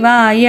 ವಾಯ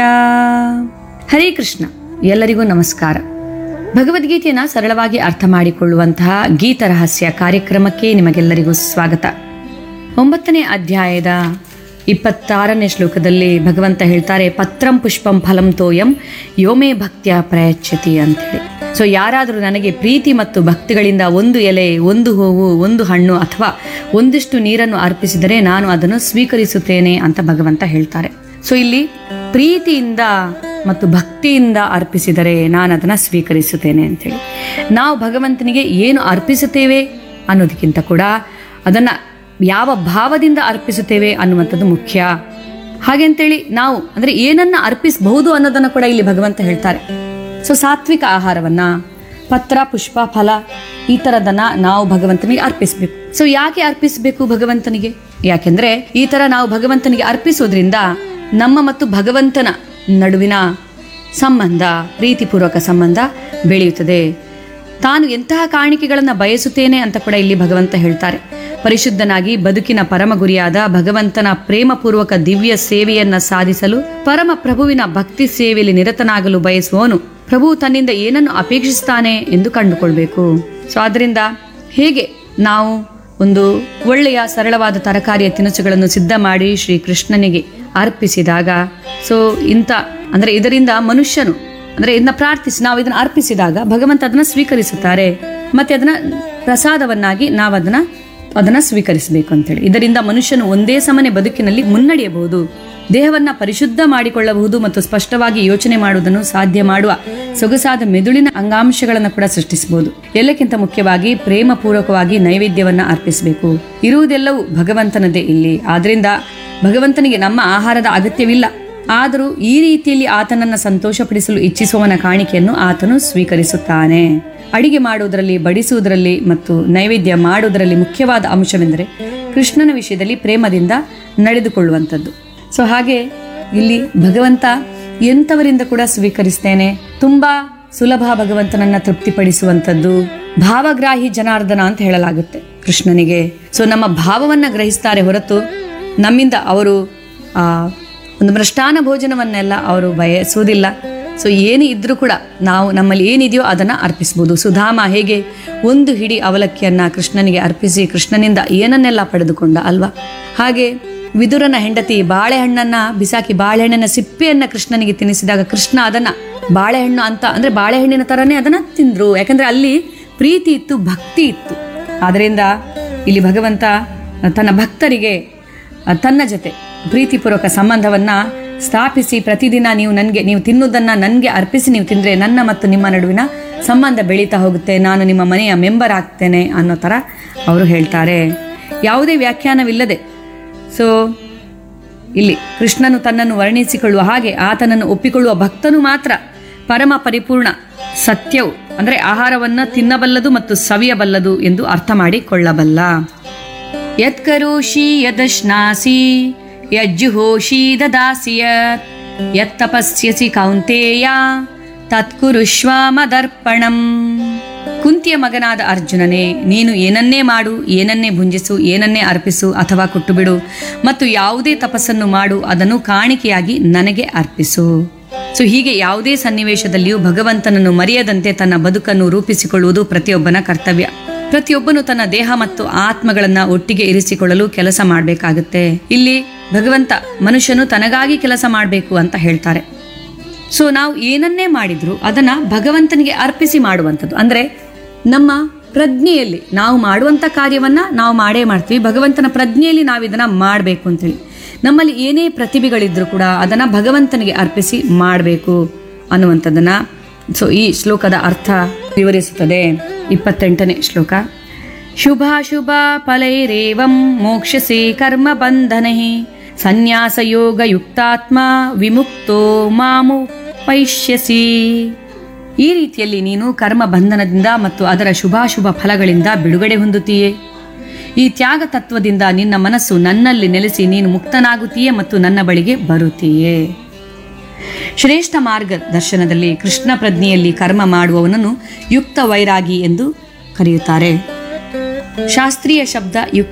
ಹರೇ ಕೃಷ್ಣ ಎಲ್ಲರಿಗೂ ನಮಸ್ಕಾರ ಭಗವದ್ಗೀತೆಯನ್ನು ಸರಳವಾಗಿ ಅರ್ಥ ಮಾಡಿಕೊಳ್ಳುವಂತಹ ಗೀತ ರಹಸ್ಯ ಕಾರ್ಯಕ್ರಮಕ್ಕೆ ನಿಮಗೆಲ್ಲರಿಗೂ ಸ್ವಾಗತ ಒಂಬತ್ತನೇ ಅಧ್ಯಾಯದ ಇಪ್ಪತ್ತಾರನೇ ಶ್ಲೋಕದಲ್ಲಿ ಭಗವಂತ ಹೇಳ್ತಾರೆ ಪತ್ರಂ ಪುಷ್ಪಂ ಫಲಂ ತೋಯಂ ಯೋಮೇ ಭಕ್ತ್ಯ ಪ್ರಯಚ್ಯತಿ ಅಂತೇಳಿ ಸೊ ಯಾರಾದರೂ ನನಗೆ ಪ್ರೀತಿ ಮತ್ತು ಭಕ್ತಿಗಳಿಂದ ಒಂದು ಎಲೆ ಒಂದು ಹೂವು ಒಂದು ಹಣ್ಣು ಅಥವಾ ಒಂದಿಷ್ಟು ನೀರನ್ನು ಅರ್ಪಿಸಿದರೆ ನಾನು ಅದನ್ನು ಸ್ವೀಕರಿಸುತ್ತೇನೆ ಅಂತ ಭಗವಂತ ಹೇಳ್ತಾರೆ ಸೊ ಇಲ್ಲಿ ಪ್ರೀತಿಯಿಂದ ಮತ್ತು ಭಕ್ತಿಯಿಂದ ಅರ್ಪಿಸಿದರೆ ನಾನು ಅದನ್ನು ಸ್ವೀಕರಿಸುತ್ತೇನೆ ಅಂತೇಳಿ ನಾವು ಭಗವಂತನಿಗೆ ಏನು ಅರ್ಪಿಸುತ್ತೇವೆ ಅನ್ನೋದಕ್ಕಿಂತ ಕೂಡ ಅದನ್ನು ಯಾವ ಭಾವದಿಂದ ಅರ್ಪಿಸುತ್ತೇವೆ ಅನ್ನುವಂಥದ್ದು ಮುಖ್ಯ ಹಾಗೆ ಅಂತೇಳಿ ನಾವು ಅಂದರೆ ಏನನ್ನ ಅರ್ಪಿಸಬಹುದು ಅನ್ನೋದನ್ನು ಕೂಡ ಇಲ್ಲಿ ಭಗವಂತ ಹೇಳ್ತಾರೆ ಸೊ ಸಾತ್ವಿಕ ಆಹಾರವನ್ನ ಪತ್ರ ಪುಷ್ಪ ಫಲ ಈ ಥರದನ್ನ ನಾವು ಭಗವಂತನಿಗೆ ಅರ್ಪಿಸಬೇಕು ಸೊ ಯಾಕೆ ಅರ್ಪಿಸಬೇಕು ಭಗವಂತನಿಗೆ ಯಾಕೆಂದ್ರೆ ಈ ತರ ನಾವು ಭಗವಂತನಿಗೆ ಅರ್ಪಿಸೋದ್ರಿಂದ ನಮ್ಮ ಮತ್ತು ಭಗವಂತನ ನಡುವಿನ ಸಂಬಂಧ ಪ್ರೀತಿಪೂರ್ವಕ ಸಂಬಂಧ ಬೆಳೆಯುತ್ತದೆ ತಾನು ಎಂತಹ ಕಾಣಿಕೆಗಳನ್ನು ಬಯಸುತ್ತೇನೆ ಅಂತ ಕೂಡ ಇಲ್ಲಿ ಭಗವಂತ ಹೇಳ್ತಾರೆ ಪರಿಶುದ್ಧನಾಗಿ ಬದುಕಿನ ಪರಮ ಗುರಿಯಾದ ಭಗವಂತನ ಪ್ರೇಮಪೂರ್ವಕ ದಿವ್ಯ ಸೇವೆಯನ್ನ ಸಾಧಿಸಲು ಪರಮ ಪ್ರಭುವಿನ ಭಕ್ತಿ ಸೇವೆಯಲ್ಲಿ ನಿರತನಾಗಲು ಬಯಸುವವನು ಪ್ರಭು ತನ್ನಿಂದ ಏನನ್ನು ಅಪೇಕ್ಷಿಸ್ತಾನೆ ಎಂದು ಕಂಡುಕೊಳ್ಬೇಕು ಸೊ ಆದ್ರಿಂದ ಹೇಗೆ ನಾವು ಒಂದು ಒಳ್ಳೆಯ ಸರಳವಾದ ತರಕಾರಿಯ ತಿನಿಸುಗಳನ್ನು ಸಿದ್ಧ ಮಾಡಿ ಶ್ರೀ ಕೃಷ್ಣನಿಗೆ ಅರ್ಪಿಸಿದಾಗ ಸೊ ಇಂಥ ಅಂದ್ರೆ ಇದರಿಂದ ಮನುಷ್ಯನು ಅಂದ್ರೆ ಇದನ್ನ ಪ್ರಾರ್ಥಿಸಿ ನಾವು ಇದನ್ನ ಅರ್ಪಿಸಿದಾಗ ಭಗವಂತ ಅದನ್ನ ಸ್ವೀಕರಿಸುತ್ತಾರೆ ಮತ್ತೆ ಅದನ್ನ ಪ್ರಸಾದವನ್ನಾಗಿ ನಾವು ಅದನ್ನ ಅದನ್ನ ಸ್ವೀಕರಿಸಬೇಕು ಅಂತೇಳಿ ಇದರಿಂದ ಮನುಷ್ಯನು ಒಂದೇ ಸಮನೆ ಬದುಕಿನಲ್ಲಿ ಮುನ್ನಡೆಯಬಹುದು ದೇಹವನ್ನ ಪರಿಶುದ್ಧ ಮಾಡಿಕೊಳ್ಳಬಹುದು ಮತ್ತು ಸ್ಪಷ್ಟವಾಗಿ ಯೋಚನೆ ಮಾಡುವುದನ್ನು ಸಾಧ್ಯ ಮಾಡುವ ಸೊಗಸಾದ ಮೆದುಳಿನ ಅಂಗಾಂಶಗಳನ್ನು ಕೂಡ ಸೃಷ್ಟಿಸಬಹುದು ಎಲ್ಲಕ್ಕಿಂತ ಮುಖ್ಯವಾಗಿ ಪ್ರೇಮಪೂರ್ವಕವಾಗಿ ನೈವೇದ್ಯವನ್ನ ಅರ್ಪಿಸಬೇಕು ಇರುವುದೆಲ್ಲವೂ ಭಗವಂತನದೇ ಇಲ್ಲಿ ಆದ್ರಿಂದ ಭಗವಂತನಿಗೆ ನಮ್ಮ ಆಹಾರದ ಅಗತ್ಯವಿಲ್ಲ ಆದರೂ ಈ ರೀತಿಯಲ್ಲಿ ಆತನನ್ನ ಸಂತೋಷಪಡಿಸಲು ಇಚ್ಛಿಸುವವನ ಕಾಣಿಕೆಯನ್ನು ಆತನು ಸ್ವೀಕರಿಸುತ್ತಾನೆ ಅಡಿಗೆ ಮಾಡುವುದರಲ್ಲಿ ಬಡಿಸುವುದರಲ್ಲಿ ಮತ್ತು ನೈವೇದ್ಯ ಮಾಡುವುದರಲ್ಲಿ ಮುಖ್ಯವಾದ ಅಂಶವೆಂದರೆ ಕೃಷ್ಣನ ವಿಷಯದಲ್ಲಿ ಪ್ರೇಮದಿಂದ ನಡೆದುಕೊಳ್ಳುವಂಥದ್ದು ಸೊ ಹಾಗೆ ಇಲ್ಲಿ ಭಗವಂತ ಎಂಥವರಿಂದ ಕೂಡ ಸ್ವೀಕರಿಸ್ತೇನೆ ತುಂಬಾ ಸುಲಭ ಭಗವಂತನನ್ನ ತೃಪ್ತಿಪಡಿಸುವಂಥದ್ದು ಭಾವಗ್ರಾಹಿ ಜನಾರ್ದನ ಅಂತ ಹೇಳಲಾಗುತ್ತೆ ಕೃಷ್ಣನಿಗೆ ಸೊ ನಮ್ಮ ಭಾವವನ್ನ ಗ್ರಹಿಸ್ತಾರೆ ಹೊರತು ನಮ್ಮಿಂದ ಅವರು ಆ ಒಂದು ಮೃಷ್ಟಾನ ಭೋಜನವನ್ನೆಲ್ಲ ಅವರು ಬಯಸುವುದಿಲ್ಲ ಸೊ ಏನು ಇದ್ರೂ ಕೂಡ ನಾವು ನಮ್ಮಲ್ಲಿ ಏನಿದೆಯೋ ಅದನ್ನು ಅರ್ಪಿಸ್ಬೋದು ಸುಧಾಮ ಹೇಗೆ ಒಂದು ಹಿಡಿ ಅವಲಕ್ಕಿಯನ್ನ ಕೃಷ್ಣನಿಗೆ ಅರ್ಪಿಸಿ ಕೃಷ್ಣನಿಂದ ಏನನ್ನೆಲ್ಲ ಪಡೆದುಕೊಂಡ ಅಲ್ವಾ ಹಾಗೆ ವಿದುರನ ಹೆಂಡತಿ ಬಾಳೆಹಣ್ಣನ್ನ ಬಿಸಾಕಿ ಬಾಳೆಹಣ್ಣಿನ ಸಿಪ್ಪೆಯನ್ನ ಕೃಷ್ಣನಿಗೆ ತಿನ್ನಿಸಿದಾಗ ಕೃಷ್ಣ ಅದನ್ನ ಬಾಳೆಹಣ್ಣು ಅಂತ ಅಂದ್ರೆ ಬಾಳೆಹಣ್ಣಿನ ತರನೇ ಅದನ್ನ ತಿಂದ್ರು ಯಾಕಂದ್ರೆ ಅಲ್ಲಿ ಪ್ರೀತಿ ಇತ್ತು ಭಕ್ತಿ ಇತ್ತು ಆದ್ರಿಂದ ಇಲ್ಲಿ ಭಗವಂತ ತನ್ನ ಭಕ್ತರಿಗೆ ತನ್ನ ಜೊತೆ ಪ್ರೀತಿಪೂರ್ವಕ ಸಂಬಂಧವನ್ನ ಸ್ಥಾಪಿಸಿ ಪ್ರತಿದಿನ ನೀವು ನನಗೆ ನೀವು ತಿನ್ನುವುದನ್ನ ನನಗೆ ಅರ್ಪಿಸಿ ನೀವು ತಿಂದ್ರೆ ನನ್ನ ಮತ್ತು ನಿಮ್ಮ ನಡುವಿನ ಸಂಬಂಧ ಬೆಳೀತಾ ಹೋಗುತ್ತೆ ನಾನು ನಿಮ್ಮ ಮನೆಯ ಮೆಂಬರ್ ಆಗ್ತೇನೆ ಅನ್ನೋ ಥರ ಅವರು ಹೇಳ್ತಾರೆ ಯಾವುದೇ ವ್ಯಾಖ್ಯಾನವಿಲ್ಲದೆ ಸೊ ಇಲ್ಲಿ ಕೃಷ್ಣನು ತನ್ನನ್ನು ವರ್ಣಿಸಿಕೊಳ್ಳುವ ಹಾಗೆ ಆತನನ್ನು ಒಪ್ಪಿಕೊಳ್ಳುವ ಭಕ್ತನು ಮಾತ್ರ ಪರಮ ಪರಿಪೂರ್ಣ ಸತ್ಯವು ಅಂದರೆ ಆಹಾರವನ್ನು ತಿನ್ನಬಲ್ಲದು ಮತ್ತು ಸವಿಯಬಲ್ಲದು ಎಂದು ಅರ್ಥ ಮಾಡಿಕೊಳ್ಳಬಲ್ಲ ಯತ್ಕರೋಷಿ ಯದಶ್ನಾಸಿ ಯಜ್ಜುಹೋಷಿ ದದಾಸಿ ಯತ್ ಯತ್ತಪಸ್ಯಸಿ ಕೌಂತೇಯ ತತ್ಕುರುಷ್ವ ಮದರ್ಪಣಂ ಕುಂತಿಯ ಮಗನಾದ ಅರ್ಜುನನೇ ನೀನು ಏನನ್ನೇ ಮಾಡು ಏನನ್ನೇ ಭುಂಜಿಸು ಏನನ್ನೇ ಅರ್ಪಿಸು ಅಥವಾ ಕೊಟ್ಟುಬಿಡು ಮತ್ತು ಯಾವುದೇ ತಪಸ್ಸನ್ನು ಮಾಡು ಅದನ್ನು ಕಾಣಿಕೆಯಾಗಿ ನನಗೆ ಅರ್ಪಿಸು ಸೊ ಹೀಗೆ ಯಾವುದೇ ಸನ್ನಿವೇಶದಲ್ಲಿಯೂ ಭಗವಂತನನ್ನು ಮರೆಯದಂತೆ ತನ್ನ ಬದುಕನ್ನು ರೂಪಿಸಿಕೊಳ್ಳುವುದು ಪ್ರತಿಯೊಬ್ಬನ ಕರ್ತವ್ಯ ಪ್ರತಿಯೊಬ್ಬನು ತನ್ನ ದೇಹ ಮತ್ತು ಆತ್ಮಗಳನ್ನ ಒಟ್ಟಿಗೆ ಇರಿಸಿಕೊಳ್ಳಲು ಕೆಲಸ ಮಾಡಬೇಕಾಗುತ್ತೆ ಇಲ್ಲಿ ಭಗವಂತ ಮನುಷ್ಯನು ತನಗಾಗಿ ಕೆಲಸ ಮಾಡಬೇಕು ಅಂತ ಹೇಳ್ತಾರೆ ಸೊ ನಾವು ಏನನ್ನೇ ಮಾಡಿದ್ರು ಅದನ್ನ ಭಗವಂತನಿಗೆ ಅರ್ಪಿಸಿ ಮಾಡುವಂಥದ್ದು ಅಂದ್ರೆ ನಮ್ಮ ಪ್ರಜ್ಞೆಯಲ್ಲಿ ನಾವು ಮಾಡುವಂಥ ಕಾರ್ಯವನ್ನ ನಾವು ಮಾಡೇ ಮಾಡ್ತೀವಿ ಭಗವಂತನ ಪ್ರಜ್ಞೆಯಲ್ಲಿ ನಾವು ಇದನ್ನ ಮಾಡಬೇಕು ಅಂತೇಳಿ ನಮ್ಮಲ್ಲಿ ಏನೇ ಪ್ರತಿಭೆಗಳಿದ್ರು ಕೂಡ ಅದನ್ನ ಭಗವಂತನಿಗೆ ಅರ್ಪಿಸಿ ಮಾಡಬೇಕು ಅನ್ನುವಂಥದ್ದನ್ನ ಸೊ ಈ ಶ್ಲೋಕದ ಅರ್ಥ ವಿವರಿಸುತ್ತದೆ ಇಪ್ಪತ್ತೆಂಟನೇ ಶ್ಲೋಕ ಶುಭಾಶುಭ ಫಲೈರೇವಂ ಮೋಕ್ಷಸೆ ಕರ್ಮ ಬಂಧನೈ ಸನ್ಯಾಸ ಯೋಗ ಯುಕ್ತಾತ್ಮ ವಿಮುಕ್ತೋ ಮಾಮು ಪೈಷ್ಯಸಿ ಈ ರೀತಿಯಲ್ಲಿ ನೀನು ಕರ್ಮ ಬಂಧನದಿಂದ ಮತ್ತು ಅದರ ಶುಭಾಶುಭ ಫಲಗಳಿಂದ ಬಿಡುಗಡೆ ಹೊಂದುತ್ತೀಯೇ ಈ ತ್ಯಾಗ ತತ್ವದಿಂದ ನಿನ್ನ ಮನಸ್ಸು ನನ್ನಲ್ಲಿ ನೆಲೆಸಿ ನೀನು ಮುಕ್ತನಾಗುತ್ತೀಯೇ ಮತ್ತು ನನ್ನ ಬಳಿಗೆ ಬರುತ್ತೀಯೇ ಶ್ರೇಷ್ಠ ಮಾರ್ಗ ದರ್ಶನದಲ್ಲಿ ಕೃಷ್ಣ ಪ್ರಜ್ಞೆಯಲ್ಲಿ ಕರ್ಮ ಮಾಡುವವನನ್ನು ಯುಕ್ತ ವೈರಾಗಿ ಎಂದು ಕರೆಯುತ್ತಾರೆ ಶಾಸ್ತ್ರೀಯ ಶಬ್ದ ಯುಕ್ತ